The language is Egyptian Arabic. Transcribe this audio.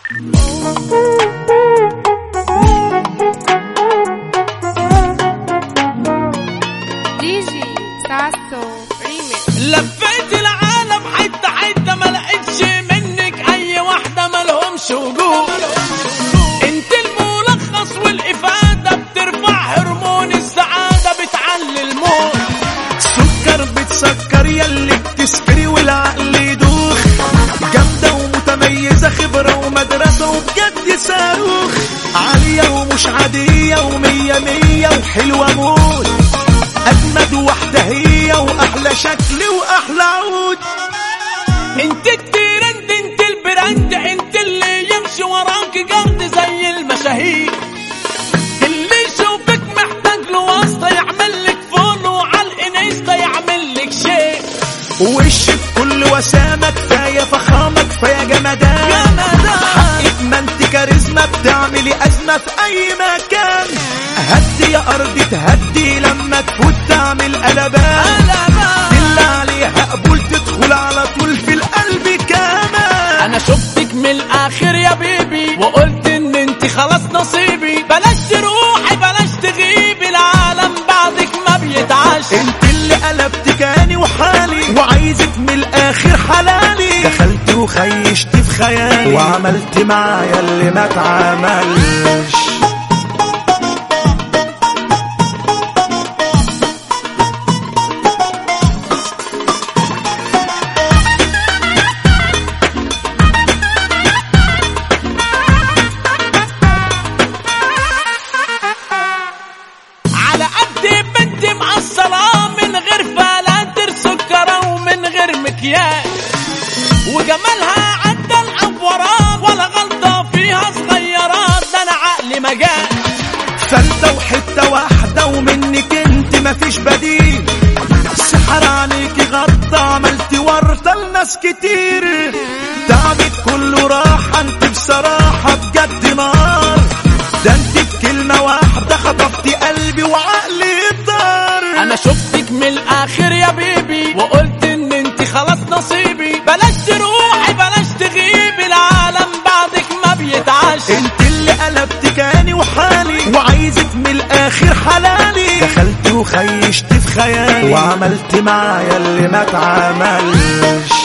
دي جي ساسو ريميكس لفيت العالم حتة حتة ما لقيتش منك اي واحدة مالهمش وجود انت الملخص والافادة بترفع هرمون السعادة بتعلي الموت سكر بتسكر يلي بتسكري والعقل يدوخ جامدة ومتميزة خبرة ومدرسة وبجد صاروخ عالية ومش عادية ومية مية وحلوة موت أجمد واحدة هي وأحلى شكل وأحلى عود انت الترند انت البراند انت اللي يمشي وراك جرد زي المشاهير اللي يشوفك محتاج له واسطة يعمل لك فولو على الانستا يعمل لك شيء وشك كل وسامة كفاية فخامة كفاية جمدان جمدان. حقك ما انت كاريزما بتعملي أزمة في أي مكان هدي يا أرض تهدي لما تفوت تعمل قلبان قلبان. اللي عليها قبول تدخل على طول في القلب كمان انا شفتك من الاخر يا بيبي وقلت ان انت خلاص نصيبي بلاش تروحي بلاش تغيبي العالم بعدك ما بيتعاش انت اللي قلبت كاني وحالي وعايزك من الاخر حلالي دخلت وخيشت في خيالي وعملت معايا اللي ما اتعملش على قد بنت مقصرة من غير فلاتر سكرة ومن غير مكياج وجمالها عدى الأفورات ولا غلطة فيها صغيرات ده أنا عقلي مجال فلتة وحتة واحدة ومنك انت مفيش بديل سحر عليكي غطى عملتي ورطة لناس كتير تعبك كله راحة انت بصراحة بجد نار ده انت بكلمة واحدة خطفتي قلبي وعقلي طار أنا شفتك من الآخر يا بيبي وقلت إن أنت خلاص نصيبي بلاش تروحي بلاش تغيبي العالم بعدك ما بيتعاش انت اللي قلبت كاني وحالي وعايزك من الاخر حلالي دخلت وخيشت في خيالي وعملت معايا اللي ما اتعملش